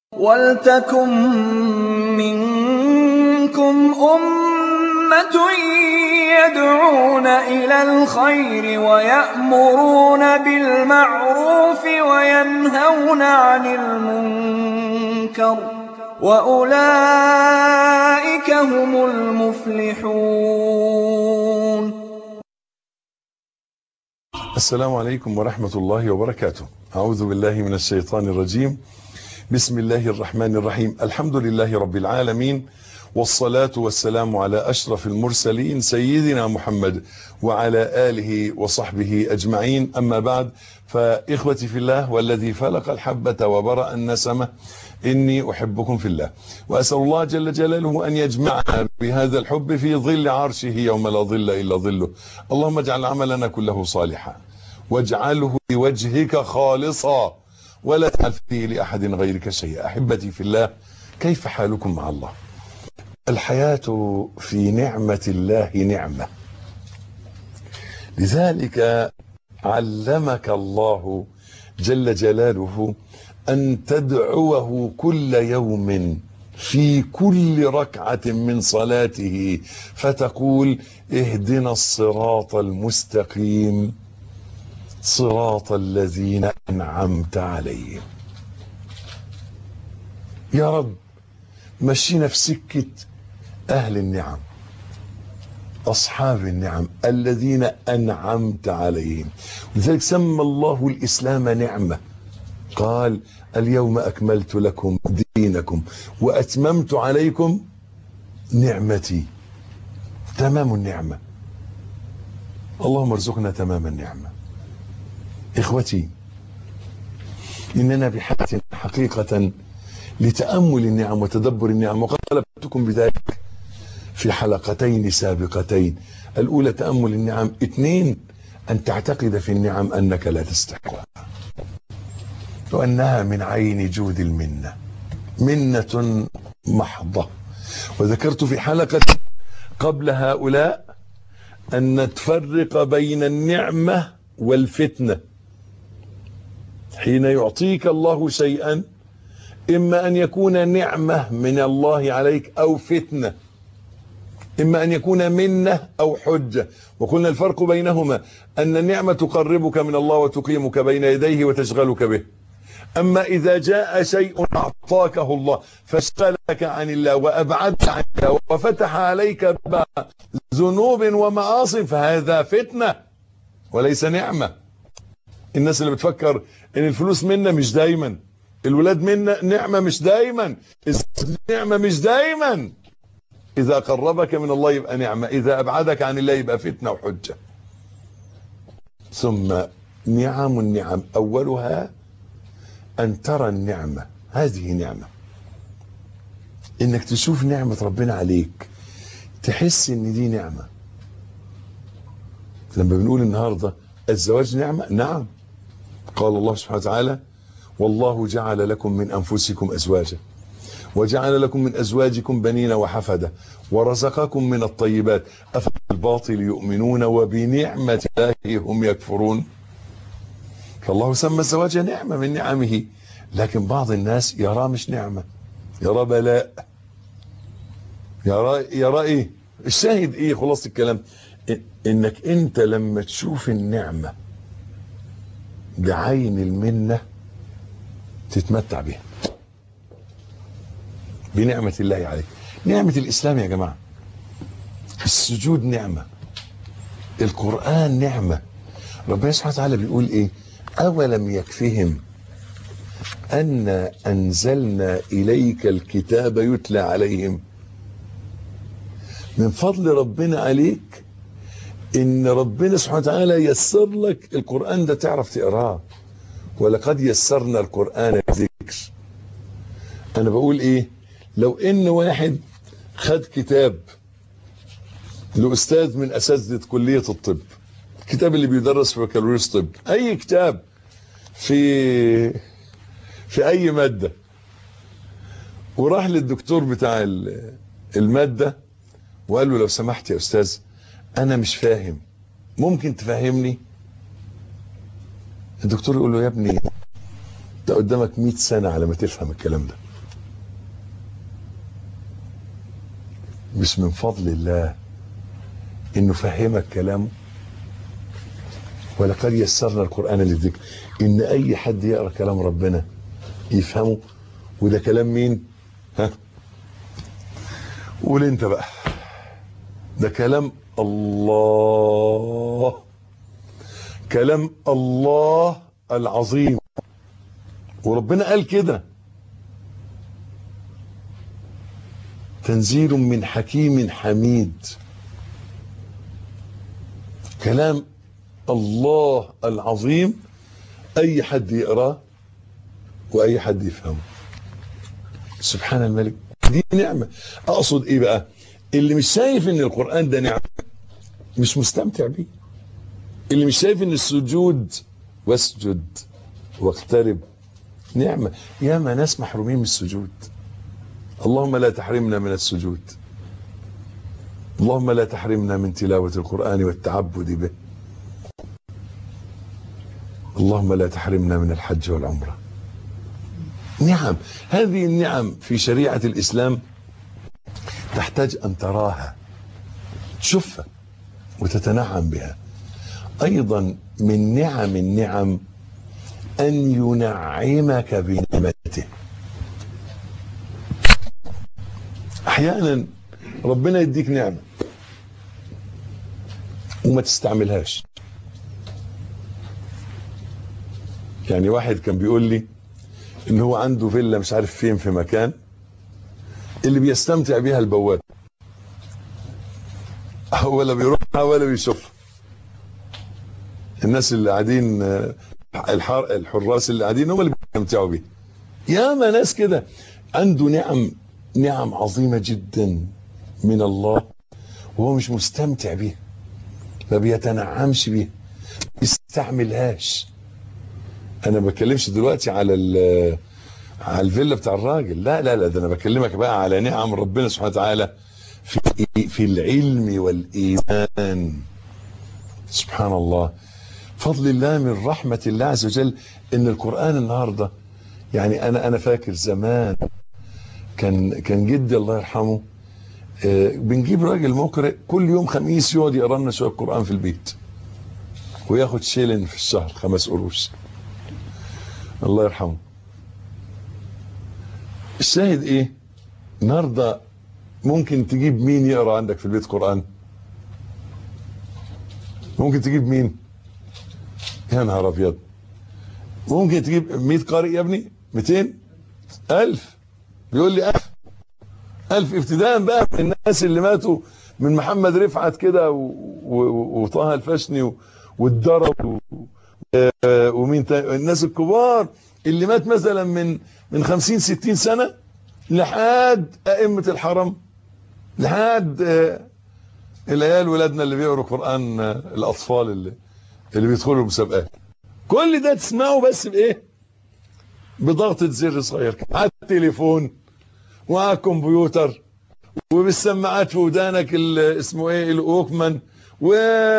وَلْتَكُن مِّنكُمْ أُمَّةٌ يَدْعُونَ إِلَى الْخَيْرِ وَيَأْمُرُونَ بِالْمَعْرُوفِ وَيَنْهَوْنَ عَنِ الْمُنكَرِ ۚ وَأُولَٰئِكَ هُمُ الْمُفْلِحُونَ السلام عليكم ورحمة الله وبركاته أعوذ بالله من الشيطان الرجيم بسم الله الرحمن الرحيم الحمد لله رب العالمين والصلاة والسلام على أشرف المرسلين سيدنا محمد وعلى آله وصحبه أجمعين أما بعد فإخوتي في الله والذي فلق الحبة وبرأ النسمة إني أحبكم في الله وأسأل الله جل جلاله أن يجمعنا بهذا الحب في ظل عرشه يوم لا ظل إلا ظله اللهم اجعل عملنا كله صالحا واجعله لوجهك خالصا ولا تجعل فيه لأحد غيرك شيئا أحبتي في الله كيف حالكم مع الله الحياة في نعمة الله نعمة لذلك علمك الله جل جلاله أن تدعوه كل يوم في كل ركعة من صلاته فتقول اهدنا الصراط المستقيم صراط الذين أنعمت عليهم يا رب مشينا في سكة أهل النعم أصحاب النعم الذين أنعمت عليهم لذلك سمى الله الإسلام نعمة قال اليوم أكملت لكم دينكم وأتممت عليكم نعمتي تمام النعمة اللهم ارزقنا تمام النعمة إخوتي إننا بحاجة حقيقة لتأمل النعم وتدبر النعم وقد طلبتكم بذلك في حلقتين سابقتين الأولى تأمل النعم اثنين أن تعتقد في النعم أنك لا تستحقها وأنها من عين جود المنة منة محضة وذكرت في حلقة قبل هؤلاء أن نتفرق بين النعمة والفتنة حين يعطيك الله شيئا إما أن يكون نعمة من الله عليك أو فتنة إما أن يكون منة أو حجة وقلنا الفرق بينهما أن النعمة تقربك من الله وتقيمك بين يديه وتشغلك به أما إذا جاء شيء أعطاكه الله فاشغلك عن الله وأبعدك عن الله وفتح عليك ذنوب ومعاصي فهذا فتنة وليس نعمة الناس اللي بتفكر ان الفلوس منا مش دايما الولاد منا نعمة مش دايما نعمة مش دايما إذا قربك من الله يبقى نعمة إذا أبعدك عن الله يبقى فتنة وحجة ثم نعم النعم أولها أن ترى النعمة هذه نعمة إنك تشوف نعمة ربنا عليك تحس إن دي نعمة لما بنقول النهاردة الزواج نعمة نعم قال الله سبحانه وتعالى والله جعل لكم من أنفسكم أزواجا وجعل لكم من أزواجكم بنين وحفدة ورزقكم من الطيبات أفبالباطل يؤمنون وبنعمة الله هم يكفرون فالله سمى الزواج نعمة من نعمه لكن بعض الناس يرى مش نعمة يرى بلاء يرى, يرى ايه الشاهد ايه خلاص الكلام انك انت لما تشوف النعمة بعين المنة تتمتع بها بنعمة الله عليك نعمة الإسلام يا جماعة السجود نعمة القرآن نعمة ربنا سبحانه وتعالى بيقول إيه أولم يكفهم أن أنزلنا إليك الكتاب يتلى عليهم من فضل ربنا عليك إن ربنا سبحانه وتعالى يسر لك القرآن ده تعرف تقراه ولقد يسرنا القرآن ذكر أنا بقول إيه لو إن واحد خد كتاب لأستاذ من أساتذة كلية الطب الكتاب اللي بيدرس في بكالوريوس طب أي كتاب في في أي مادة وراح للدكتور بتاع المادة وقال له لو سمحت يا أستاذ أنا مش فاهم ممكن تفهمني الدكتور يقول له يا ابني ده قدامك 100 سنة على ما تفهم الكلام ده مش من فضل الله انه فهمك كلامه ولقد يسرنا القرآن للذكر ان اي حد يقرأ كلام ربنا يفهمه وده كلام مين ها قول انت بقى ده كلام الله كلام الله العظيم وربنا قال كده تنزيل من حكيم حميد كلام الله العظيم اي حد يقراه واي حد يفهمه سبحان الملك دي نعمة اقصد ايه بقى اللي مش شايف ان القرآن ده نعمة مش مستمتع بيه اللي مش شايف ان السجود واسجد واقترب نعمة ياما ناس محرومين من السجود اللهم لا تحرمنا من السجود اللهم لا تحرمنا من تلاوة القرآن والتعبد به اللهم لا تحرمنا من الحج والعمرة نعم هذه النعم في شريعة الإسلام تحتاج أن تراها تشوفها وتتنعم بها أيضا من نعم النعم أن ينعمك بنعمته أحيانا ربنا يديك نعمة وما تستعملهاش يعني واحد كان بيقول لي ان هو عنده فيلا مش عارف فين في مكان اللي بيستمتع بيها البواب ولا بيروحها ولا بيشوفها الناس اللي قاعدين الحر الحراس اللي قاعدين هم اللي بيستمتعوا بيها ياما ناس كده عنده نعم نعم عظيمة جدا من الله وهو مش مستمتع بيها ما بيتنعمش بيها ما بيستعملهاش انا ما بتكلمش دلوقتي على على الفيلا بتاع الراجل لا لا لا ده انا بكلمك بقى على نعم ربنا سبحانه وتعالى في في العلم والايمان سبحان الله فضل الله من رحمة الله عز وجل ان القرآن النهاردة يعني انا انا فاكر زمان كان كان جدي الله يرحمه آه بنجيب راجل مقرئ كل يوم خميس يقعد يقرا لنا شويه قران في البيت وياخد شيلن في الشهر خمس قروش الله يرحمه الشاهد ايه النهارده ممكن تجيب مين يقرا عندك في البيت قران ممكن تجيب مين يا نهار ابيض ممكن تجيب 100 قارئ يا ابني 200 1000 بيقول لي 1000 1000 ابتداء بقى من الناس اللي ماتوا من محمد رفعت كده وطه الفشني والدرب ومين الناس الكبار اللي مات مثلا من من 50 60 سنه لحد ائمه الحرم لحد العيال ولادنا اللي بيقروا قران الاطفال اللي اللي بيدخلوا المسابقات كل ده تسمعه بس بايه بضغطه زر صغير كده على التليفون وعلى الكمبيوتر وبالسماعات في ودانك اسمه ايه الاوكمان و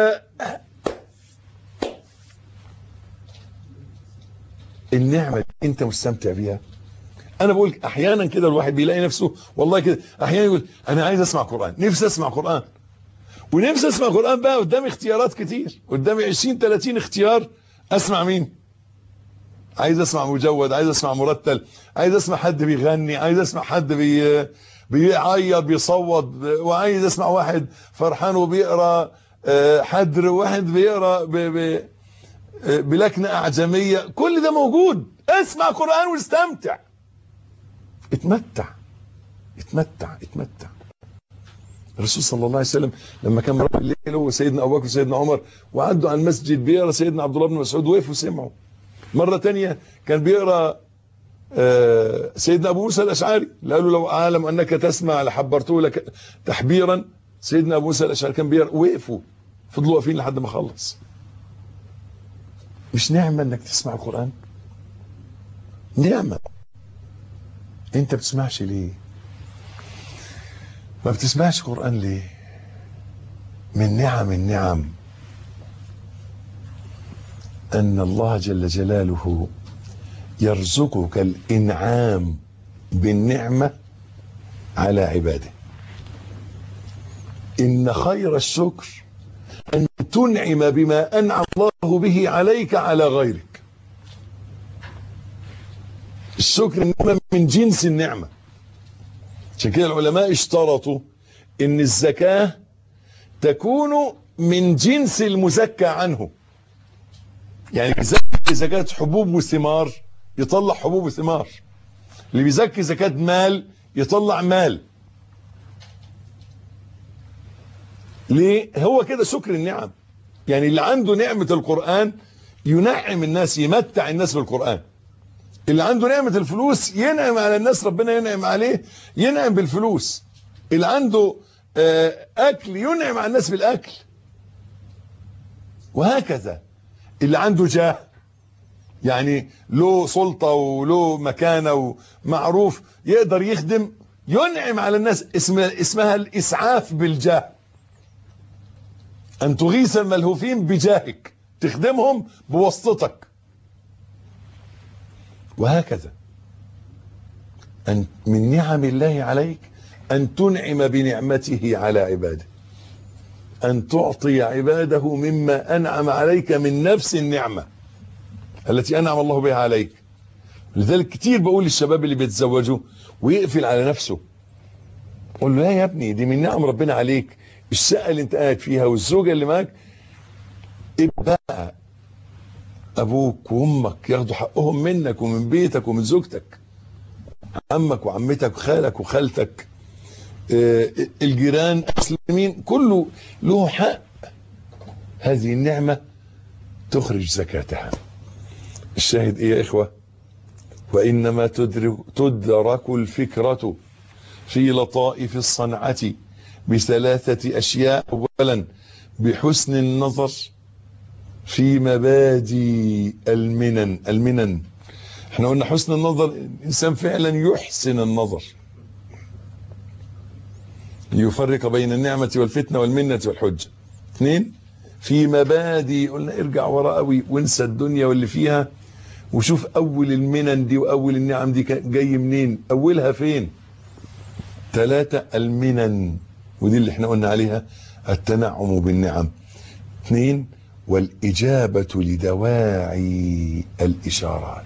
النعمه اللي انت مستمتع بيها انا بقول احيانا كده الواحد بيلاقي نفسه والله كده احيانا يقول انا عايز اسمع قران نفسي اسمع قران ونفسي اسمع قران بقى قدامي اختيارات كتير قدامي 20 30 اختيار اسمع مين عايز اسمع مجود عايز اسمع مرتل عايز اسمع حد بيغني عايز اسمع حد بي بيعيط بيصوت وعايز اسمع واحد فرحان وبيقرا حدر واحد بيقرا ب... ب... بلكنه اعجميه كل ده موجود اسمع قران واستمتع اتمتع اتمتع اتمتع الرسول صلى الله عليه وسلم لما كان مرة الليل هو سيدنا ابو بكر وسيدنا عمر وعدوا على المسجد بيقرا سيدنا عبد الله بن مسعود وقفوا وسمعوا مره تانية كان بيقرا سيدنا ابو موسى الاشعري قالوا لو اعلم انك تسمع لحبرته لك تحبيرا سيدنا ابو موسى الاشعري كان بيقرا وقفوا فضلوا واقفين لحد ما خلص مش نعمه انك تسمع القران نعمه انت بتسمعش ليه ما بتسمعش قرآن ليه من نعم النعم أن الله جل جلاله يرزقك الإنعام بالنعمة على عباده إن خير الشكر أن تنعم بما أنعم الله به عليك على غيرك الشكر النعمة من جنس النعمة عشان كده العلماء اشترطوا ان الزكاة تكون من جنس المزكى عنه يعني بيزكي زكاة حبوب وثمار يطلع حبوب وثمار اللي بيزكي زكاة مال يطلع مال ليه هو كده شكر النعم يعني اللي عنده نعمة القرآن ينعم الناس يمتع الناس بالقرآن اللي عنده نعمة الفلوس ينعم على الناس ربنا ينعم عليه ينعم بالفلوس اللي عنده أكل ينعم على الناس بالأكل وهكذا اللي عنده جاه يعني له سلطة وله مكانة ومعروف يقدر يخدم ينعم على الناس اسمها, اسمها الإسعاف بالجاه أن تغيث الملهوفين بجاهك تخدمهم بواسطتك وهكذا أن من نعم الله عليك أن تنعم بنعمته على عباده أن تعطي عباده مما أنعم عليك من نفس النعمة التي أنعم الله بها عليك لذلك كتير بقول للشباب اللي بيتزوجوا ويقفل على نفسه قول له لا يا ابني دي من نعم ربنا عليك الشقة اللي انت قاعد فيها والزوجة اللي معاك ابقى ابوك وامك ياخدوا حقهم منك ومن بيتك ومن زوجتك عمك وعمتك وخالك وخالتك اه الجيران المسلمين كله له حق هذه النعمة تخرج زكاتها الشاهد ايه يا اخوة وانما تدرك, تدرك الفكرة في لطائف الصنعة بثلاثة اشياء اولا بحسن النظر في مبادئ المنن المنن احنا قلنا حسن النظر الانسان فعلا يحسن النظر ليفرق بين النعمة والفتنة والمنة والحجة اثنين في مبادئ قلنا ارجع وراء قوي وانسى الدنيا واللي فيها وشوف اول المنن دي واول النعم دي جاي منين اولها فين ثلاثة المنن ودي اللي احنا قلنا عليها التنعم بالنعم اثنين والإجابة لدواعي الإشارات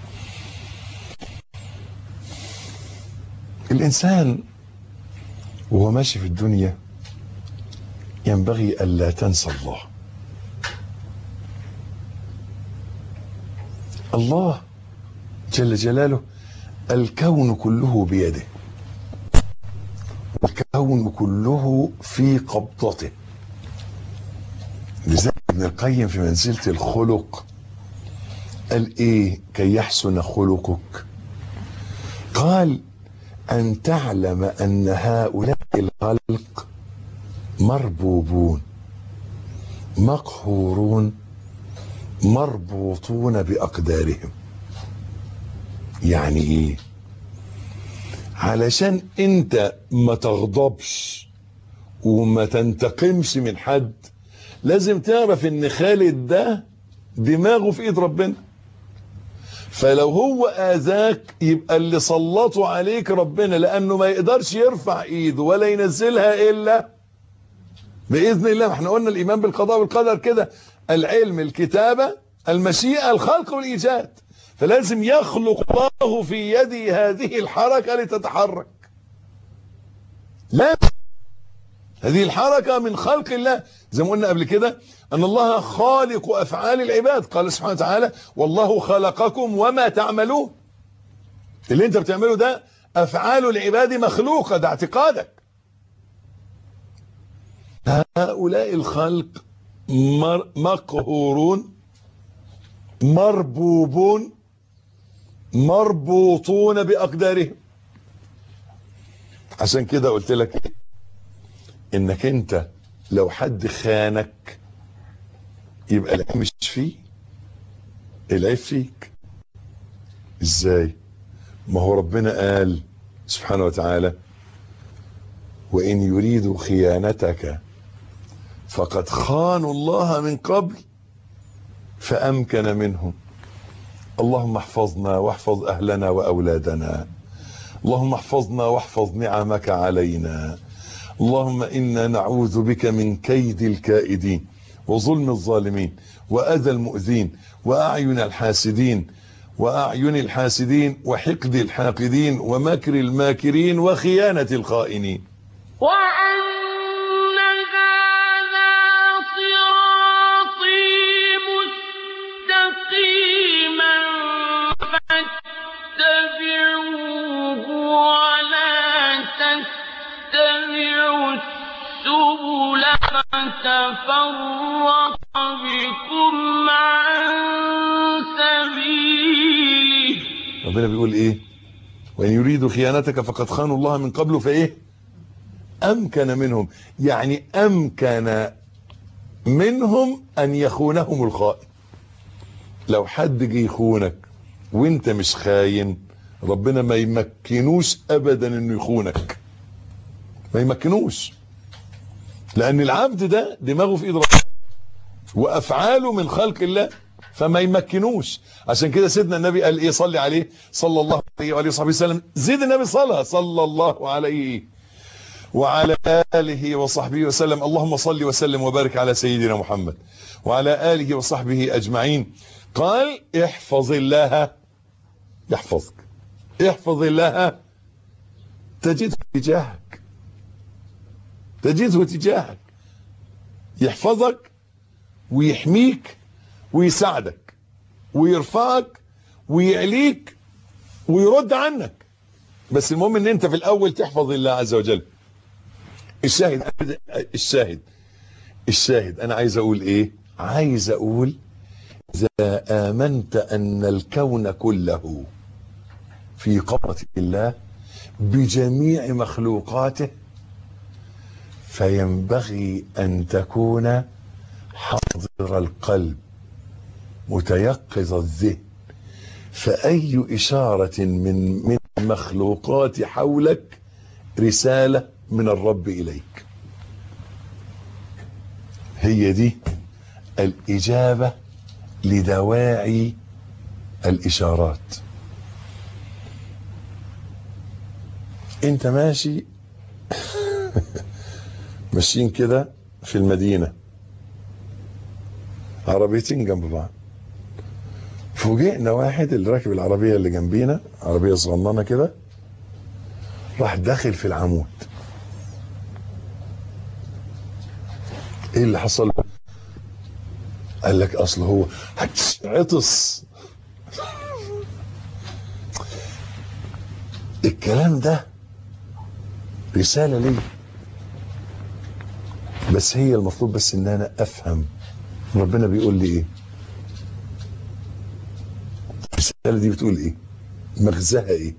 الإنسان وهو ماشي في الدنيا ينبغي ألا تنسى الله الله جل جلاله الكون كله بيده الكون كله في قبضته لذلك ابن القيم في منزلة الخلق قال ايه كي يحسن خلقك قال ان تعلم ان هؤلاء الخلق مربوبون مقهورون مربوطون باقدارهم يعني ايه علشان انت ما تغضبش وما تنتقمش من حد لازم تعرف ان خالد ده دماغه في ايد ربنا فلو هو اذاك يبقى اللي سلطوا عليك ربنا لانه ما يقدرش يرفع ايده ولا ينزلها الا باذن الله احنا قلنا الايمان بالقضاء والقدر كده العلم الكتابه المشيئه الخلق والايجاد فلازم يخلق الله في يدي هذه الحركه لتتحرك لا هذه الحركة من خلق الله زي ما قلنا قبل كده أن الله خالق أفعال العباد قال سبحانه وتعالى والله خلقكم وما تعملون اللي انت بتعمله ده أفعال العباد مخلوقة ده اعتقادك هؤلاء الخلق مر مقهورون مربوبون مربوطون بأقدارهم عشان كده قلت لك انك انت لو حد خانك يبقى العيب مش فيه العيب فيك ازاي ما هو ربنا قال سبحانه وتعالى وان يريدوا خيانتك فقد خانوا الله من قبل فامكن منهم اللهم احفظنا واحفظ اهلنا واولادنا اللهم احفظنا واحفظ نعمك علينا اللهم إنا نعوذ بك من كيد الكائدين وظلم الظالمين وأذى المؤذين وأعين الحاسدين وأعين الحاسدين وحقد الحاقدين ومكر الماكرين وخيانة الخائنين وأن هذا صراطي مستقيما فاتبعوه ولا تتبعوا السبل فتفرق بكم عن سبيله ربنا بيقول ايه وان يريدوا خيانتك فقد خانوا الله من قبل فايه امكن منهم يعني امكن منهم ان يخونهم الخائن لو حد جه يخونك وانت مش خاين ربنا ما يمكنوش ابدا انه يخونك ما يمكنوش لان العبد ده دماغه في ايد ربنا وافعاله من خلق الله فما يمكنوش عشان كده سيدنا النبي قال ايه صلي عليه صلى الله عليه واله وصحبه وسلم زيد النبي صلاه صلى الله عليه وعلى اله وصحبه وسلم اللهم صل وسلم وبارك على سيدنا محمد وعلى اله وصحبه اجمعين قال احفظ الله يحفظك احفظ الله تجده تجاهك تجده تجاهك يحفظك ويحميك ويساعدك ويرفعك ويعليك ويرد عنك بس المهم ان انت في الاول تحفظ الله عز وجل الشاهد الشاهد الشاهد انا عايز اقول ايه عايز اقول اذا امنت ان الكون كله في قبضة الله بجميع مخلوقاته فينبغي ان تكون حاضر القلب متيقظ الذهن فأي إشارة من من المخلوقات حولك رسالة من الرب إليك هي دي الإجابة لدواعي الإشارات انت ماشي ماشيين كده في المدينة عربيتين جنب بعض فوجئنا واحد اللي راكب العربية اللي جنبينا عربية صغننة كده راح داخل في العمود ايه اللي حصل قال لك اصل هو عطس الكلام ده رسالة لي بس هي المطلوب بس ان انا افهم ربنا بيقول لي ايه الرسالة دي بتقول ايه مغزاها ايه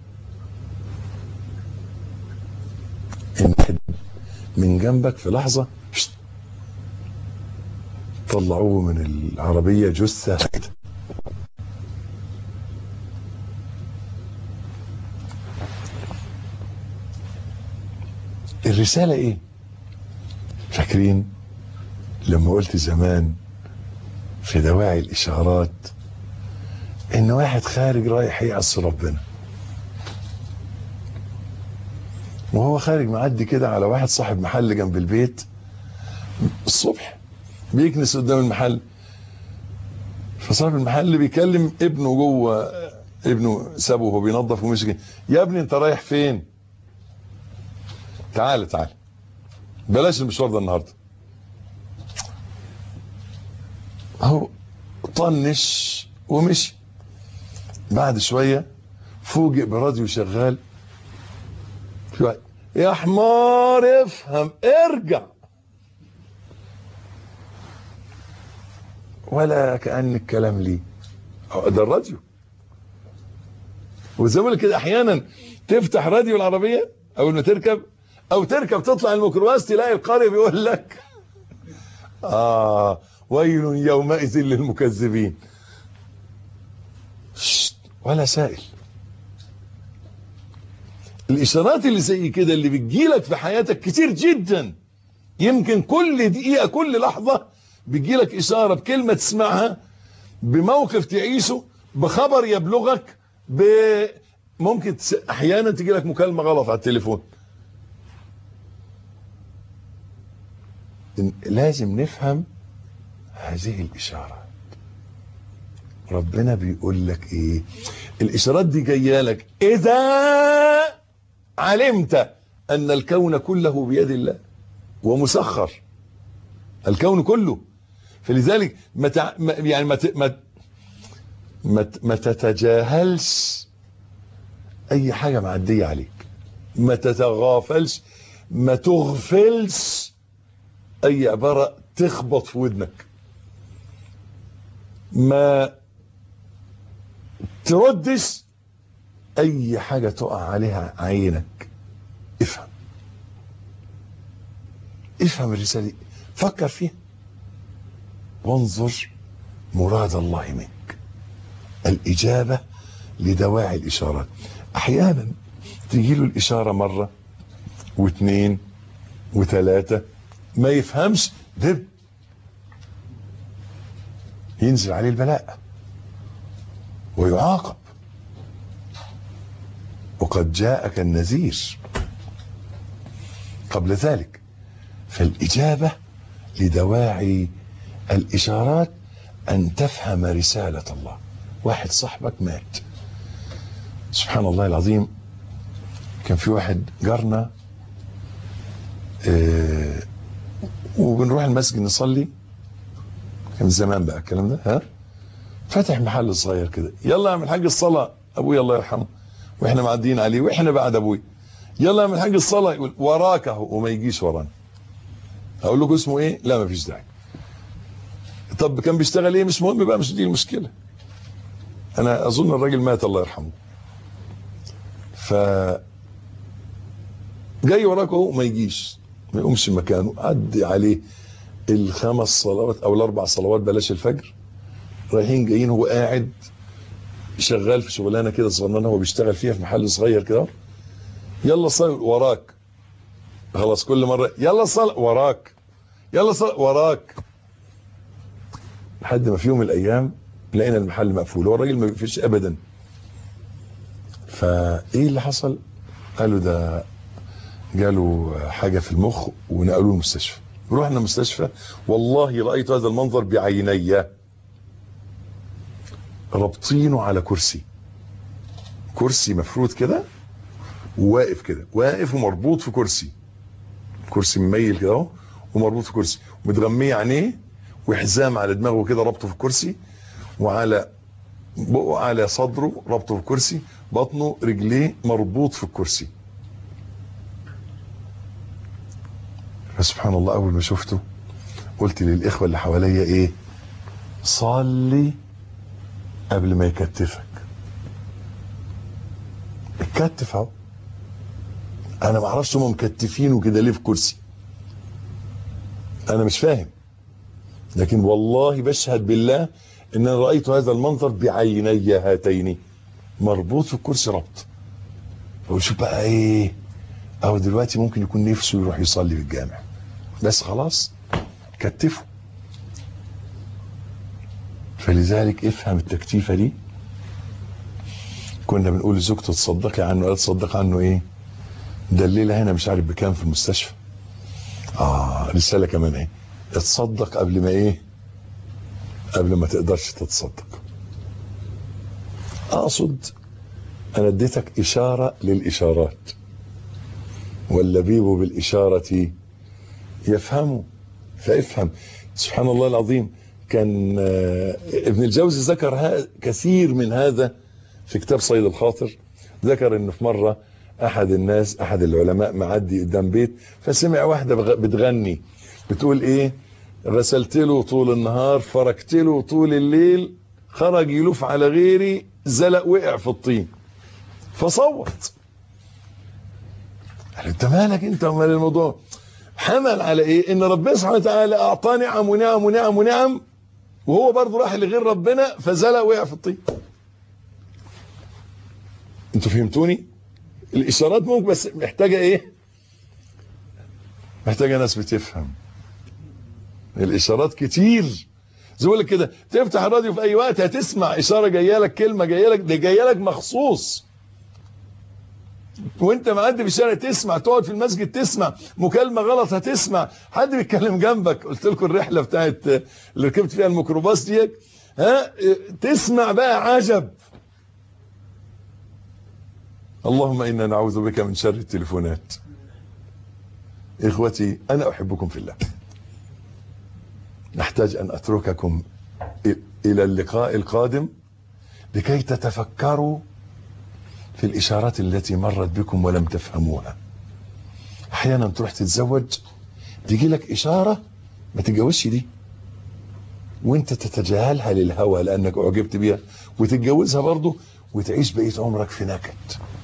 ان واحد من جنبك في لحظة شت، طلعوه من العربية جثة الرسالة ايه فاكرين لما قلت زمان في دواعي الاشارات ان واحد خارج رايح يعصي ربنا وهو خارج معدي كده على واحد صاحب محل جنب البيت الصبح بيكنس قدام المحل فصاحب المحل بيكلم ابنه جوه ابنه سابه وهو بينظف ومشي كده. يا ابني انت رايح فين تعال تعال بلاش المشوار ده النهارده اهو طنش ومشي بعد شويه فوجئ براديو شغال في واحد يا حمار افهم ارجع ولا كأن الكلام ليه هو ده الراديو وزي ما بقول كده احيانا تفتح راديو العربيه اول ما تركب او تركب تطلع الميكروباص تلاقي القارئ بيقول لك اه ويل يومئذ للمكذبين شت، ولا سائل الاشارات اللي زي كده اللي بتجيلك في حياتك كتير جدا يمكن كل دقيقه كل لحظه بتجيلك اشاره بكلمه تسمعها بموقف تعيشه بخبر يبلغك ب ممكن تس... احيانا تجي لك مكالمه غلط على التليفون إن لازم نفهم هذه الإشارة ربنا بيقول لك ايه الإشارات دي جاية لك إذا علمت أن الكون كله بيد الله ومسخر الكون كله فلذلك ما تع... ما- يعني ما ت... ما ما, ت- ما تتجاهلش اي حاجه معديه عليك ما تتغافلش ما تغفلش اي عباره تخبط في ودنك ما تردش اي حاجه تقع عليها عينك افهم افهم الرساله دي فكر فيها وانظر مراد الله منك الإجابة لدواعي الإشارات أحيانا تجي له الإشارة مرة واثنين وثلاثة ما يفهمش دب ينزل عليه البلاء ويعاقب وقد جاءك النذير قبل ذلك فالإجابة لدواعي الإشارات أن تفهم رسالة الله واحد صاحبك مات سبحان الله العظيم كان في واحد جارنا آه وبنروح المسجد نصلي كان زمان بقى الكلام ده ها فتح محل صغير كده يلا يا عم الحاج الصلاة أبويا الله يرحمه واحنا معديين عليه واحنا بعد أبوي يلا يا عم الحاج الصلاة يقول وراك اهو وما يجيش ورانا أقول لكم اسمه إيه؟ لا ما فيش داعي طب كان بيشتغل ايه مش مهم بقى مش دي المشكله انا اظن الراجل مات الله يرحمه ف جاي وراك اهو ما يجيش ما يقومش من مكانه عدي عليه الخمس صلوات او الاربع صلوات بلاش الفجر رايحين جايين هو قاعد شغال في شغلانه كده صغننه هو بيشتغل فيها في محل صغير كده يلا صل وراك خلاص كل مره يلا صل وراك يلا صل وراك لحد ما في يوم من الايام لقينا المحل مقفول هو الراجل ما بيقفلش ابدا فايه اللي حصل قالوا ده جاله حاجه في المخ ونقلوه المستشفى رحنا المستشفى والله رايت هذا المنظر بعيني رابطينه على كرسي كرسي مفروض كده وواقف كده واقف ومربوط في كرسي كرسي مميل كده اهو ومربوط في كرسي ومتغميه عينيه وحزام على دماغه كده ربطه في الكرسي وعلى بقه على صدره ربطه في الكرسي بطنه رجليه مربوط في الكرسي فسبحان الله اول ما شفته قلت للاخوه اللي حواليا ايه صلي قبل ما يكتفك اتكتف اهو انا ما اعرفش هم مكتفينه كده ليه في كرسي انا مش فاهم لكن والله بشهد بالله ان انا رايت هذا المنظر بعيني هاتين مربوط في الكرسي ربط بقول شوف بقى ايه او دلوقتي ممكن يكون نفسه يروح يصلي في الجامع بس خلاص كتفه فلذلك افهم التكتيفه دي كنا بنقول لزوجته تصدقي عنه قال تصدق عنه ايه ده الليله هنا مش عارف بكام في المستشفى اه رساله كمان ايه اتصدق قبل ما ايه قبل ما تقدرش تتصدق اقصد انا اديتك اشاره للاشارات واللبيب بالاشاره يفهم فافهم سبحان الله العظيم كان آه، ابن الجوزي ذكر ها- كثير من هذا في كتاب صيد الخاطر ذكر ان في مره احد الناس احد العلماء معدي قدام بيت فسمع واحده بغ- بتغني بتقول ايه غسلت له طول النهار فركت له طول الليل خرج يلوف على غيري زلق وقع في الطين فصوت قال انت مالك انت ومال الموضوع حمل على ايه ان ربنا سبحانه وتعالى اعطاه نعم ونعم ونعم ونعم وهو برضه راح لغير ربنا فزلق وقع في الطين انتوا فهمتوني الاشارات ممكن بس محتاجه ايه محتاجه ناس بتفهم الاشارات كتير زي ما لك كده تفتح الراديو في اي وقت هتسمع اشاره جايه لك كلمه جايه لك دي جايه لك مخصوص وانت معدي في الشارع تسمع تقعد في المسجد تسمع مكالمة غلط هتسمع حد بيتكلم جنبك قلت لكم الرحلة بتاعت اللي ركبت فيها الميكروباص ديت ها تسمع بقى عجب اللهم إنا نعوذ بك من شر التليفونات إخوتي أنا أحبكم في الله نحتاج أن أترككم إلى اللقاء القادم لكي تتفكروا في الإشارات التي مرت بكم ولم تفهموها أحيانا تروح تتزوج تيجي لك إشارة ما تتجوزش دي وانت تتجاهلها للهوى لأنك أعجبت بيها وتتجوزها برضه وتعيش بقية عمرك في نكد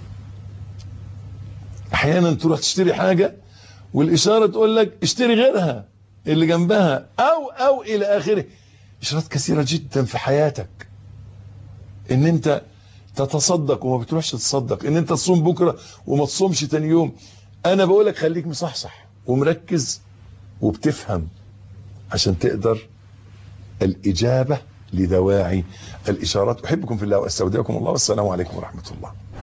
أحيانا تروح تشتري حاجة والإشارة تقول لك اشتري غيرها اللي جنبها أو أو إلى آخره إشارات كثيرة جدا في حياتك إن أنت تتصدق وما بتروحش تتصدق ان انت تصوم بكره وما تصومش تاني يوم انا بقول لك خليك مصحصح ومركز وبتفهم عشان تقدر الاجابه لدواعي الاشارات احبكم في الله واستودعكم الله والسلام عليكم ورحمه الله